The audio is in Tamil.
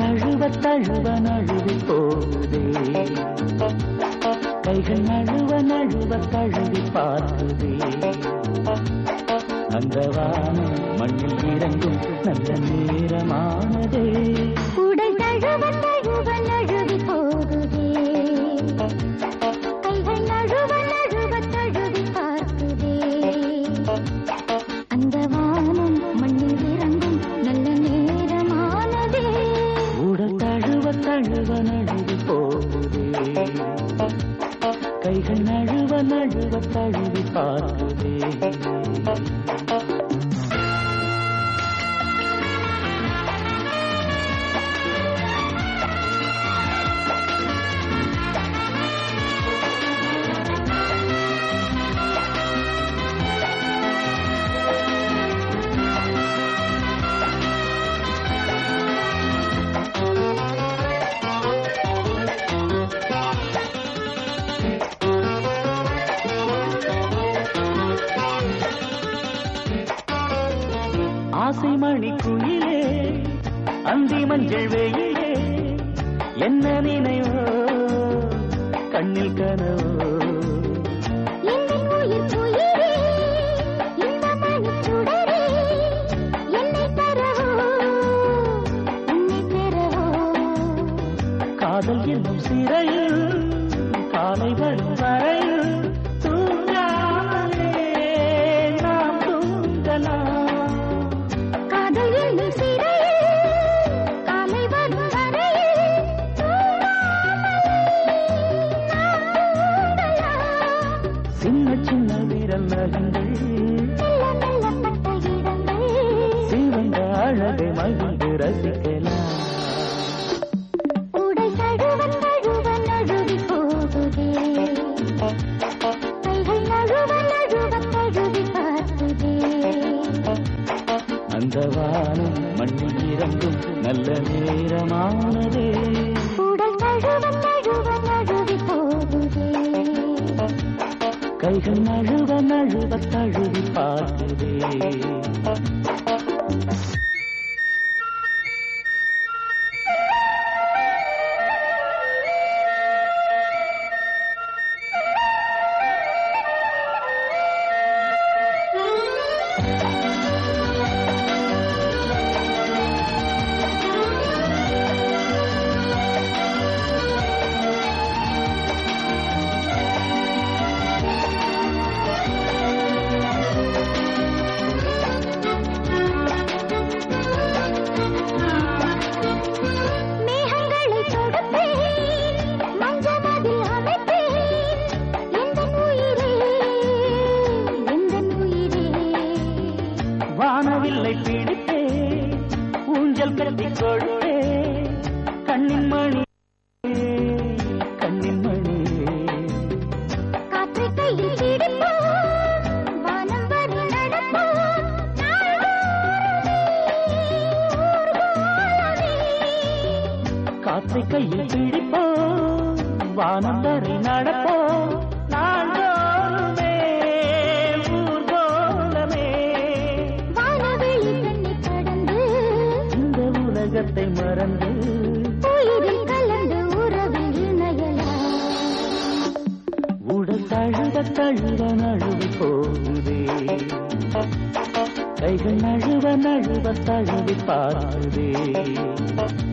தழுவ தழுவ நழுவி போகுதே கைகள் நழுவ நழுவ தழுவி பார்க்குதே அந்த வானம் மண்ணில் இறங்கும் நல்ல நேரமானதே உடல் தழுவ தழுவ நழுவி போகுதே கைகள் நழுவ நழுவ தழுவி பார்க்குதே அந்த வானம் மண்ணில் இறங்கும் நல்ல நேரமானதே உடல் தழுவ தழுவ நழுவி போகுதே கைகள் நழுவ நழுவ தழுவி பார்க்குதே ஆசை மணி குயிலே அந்தி மஞ்சள் வெயிலே என்ன நினைவோ கண்ணில் கனவோ எங்கள் உயிர் உயிரே இந்த மணிச்சுடரே என்னை தரவோ உன்னை பெறவோ காதல் என்னும் சிறையில் காலை வரும் வரையில் தூங்காமலே நாம் தூங்கலாம் காதல் என்னும் சிறையில் காலை வரும் வரையில் தூங்காமலே நாம் தூங்கலாம். சின்ன சின்ன விரல் நகங்கள் மெல்ல மெல்ல பட்ட இடங்கள் சிவந்த அழகை மகிழ்ந்து ரசிக்கலாம் உடை தழுவ தழுவ நழுவி போகுதே கைகள் நழுவ நழுவ தழுவி பார்க்குதே அந்த வானம் மண்ணில் இறங்கும் நல்ல நேரமானதே உடல் தழுவ தழுவ நழுவி போகுதே கைகள் நழுவ நழுவ தழுவி பார்க்குதே மேகங்களை தொடுப்பேன் மஞ்சமதில் அமைப்பேன் எந்தன் உயிரே எந்தன் உயிரே வானவில்லை பிடித்தே ஊஞ்சல் கட்டி கொடுத்தே கண்ணின் மணி கண்ணின் மணி காற்றை கையில் பிடிப்போம் வானம் வரை நடப்போம் நாள்தோறுமே ஊர்வலமே. காற்றை கையில் பிடிப்போம் வானம் வரை நடப்போம் நாள்தோறுமே ஊர்கோலமே வானவெளி தன்னை கடந்து இந்த உலகத்தை மறந்து உயிரில் கலந்து உறவில் இணையலாம் உடல் தழுவ தழுவ நழுவி போகுதே கைகள் நழுவ நழுவ தழுவி பார்க்குதே